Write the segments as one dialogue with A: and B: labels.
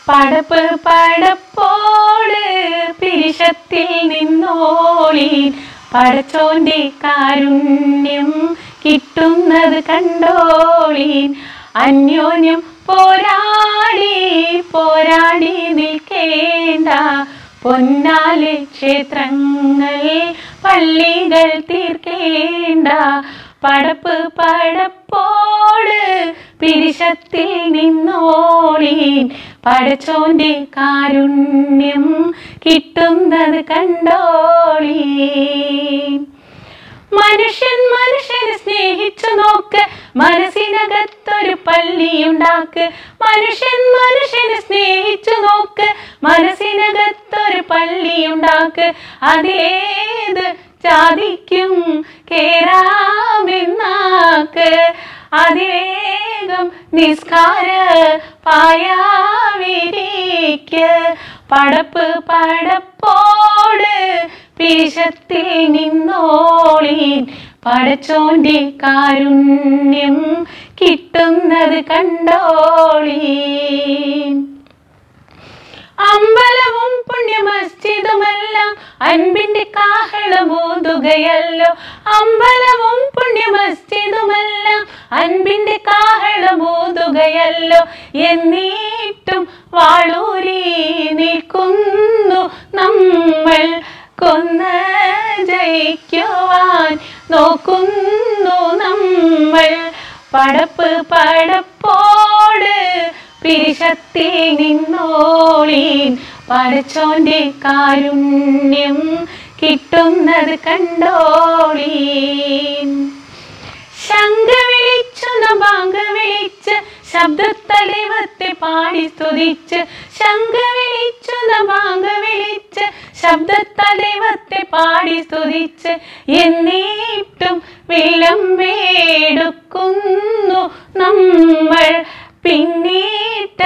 A: പടപ്പ് പടപ്പോട് പിരിശത്തിൽ നിന്നോളീൻ പടച്ചോന്റെ കാരുണ്യം കിട്ടുന്നത് കണ്ടോളീൻ അന്യോന്യം പോരാടി പോരാടി നിൽക്കേണ്ട പൊന്നാലെ ക്ഷേത്രങ്ങൾ പള്ളികൾ തീർക്കേണ്ട പടപ്പ് പടപ്പോട് പിരിശത്തിൽ നിന്നോളീൻ പടച്ചോന്റെ കാരുണ്യം കിട്ടുന്നത് കണ്ടോളീൻ മനുഷ്യൻ മനുഷ്യനെ സ്നേഹിച്ചു നോക്ക് മനസ്സിനകത്തൊരു പള്ളിയുണ്ടാക്ക് മനുഷ്യൻ മനുഷ്യനെ സ്നേഹിച്ചു നോക്ക് മനസ്സിനകത്തൊരു പള്ളിയുണ്ടാക്ക് അതിലേത് ജാതിക്കും കേറാമെന്നാക്ക് അതിവേഗം നിസ്കാര പായാവിരിക്ക് പടപ്പ് പടപ്പോട് പിരിശത്തിൽ നിന്നോളീൻ പടച്ചോന്റെ കാരുണ്യം കിട്ടുന്നത് കണ്ടോളീൻ അമ്പലവും പുണ്യമസ്ജിദുമെല്ലാം അൻപിന്റെ കാഹളമൂതുകയല്ലോ അമ്പലവും പുണ്യമസ്ജിദുമെല്ലാം അൻപിന്റെ കാഹളമൂതുകയല്ലോ എന്നിട്ടും വാളൂരി നിൽക്കുന്നു നമ്മൾ കൊന്ന് ജയിക്കുവാൻ നോക്കുന്നു നമ്മൾ പടപ്പ് പടപ്പോട് പിരിശത്തിൽ നിന്നോളീൻ പടച്ചോന്റെ കാരുണ്യം കിട്ടുന്നത് കണ്ടോളീൻ ശങ്ക വിളിച്ചു നബാങ്ക വിളിച്ച് ശബ്ദത്തലൈവത്തെ പാടി സ്തുതിച്ച് ശങ്ക വിളിച്ചു നബാങ്ക വിളിച്ച് ശബ്ദത്തലൈവത്തെ പാടി സ്തുതിച്ച് എന്നിട്ടും വിളമ്പേടുക്കുന്നു നമ്മൾ പിന്നീട്ട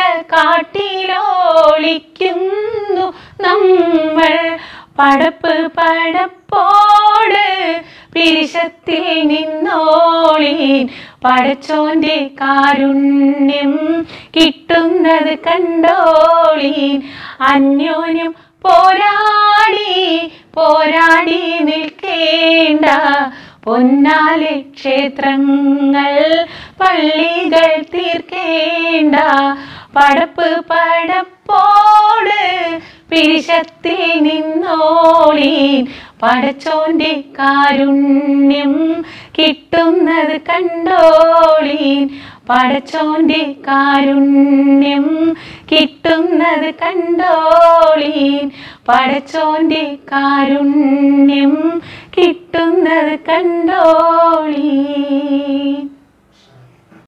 A: കാട്ടിലോളിക്കുന്നു നമ്മൾ പടപ്പ് പടപ്പോട് പിരിശത്തിൽ നിന്നോളീൻ പടച്ചോന്റെ കാരുണ്യം കിട്ടുന്നത് കണ്ടോളീൻ അന്യോന്യം പോരാടി പോരാടി നിൽക്കേണ്ട പൊന്നാലെ ക്ഷേത്രങ്ങൾ പള്ളികൾ തീർക്കേണ്ട പടപ്പ് പടപ്പോട് പിരിശത്തിൽ നിന്നോളീൻ പടച്ചോന്റെ കാരുണ്യം കിട്ടുന്നത് കണ്ടോളീൻ പടച്ചോന്റെ കാരുണ്യം കിട്ടുന്നത് കണ്ടോളീൻ പടച്ചോന്റെ കാരുണ്യം കിട്ടുന്നത് കണ്ടോളീൻ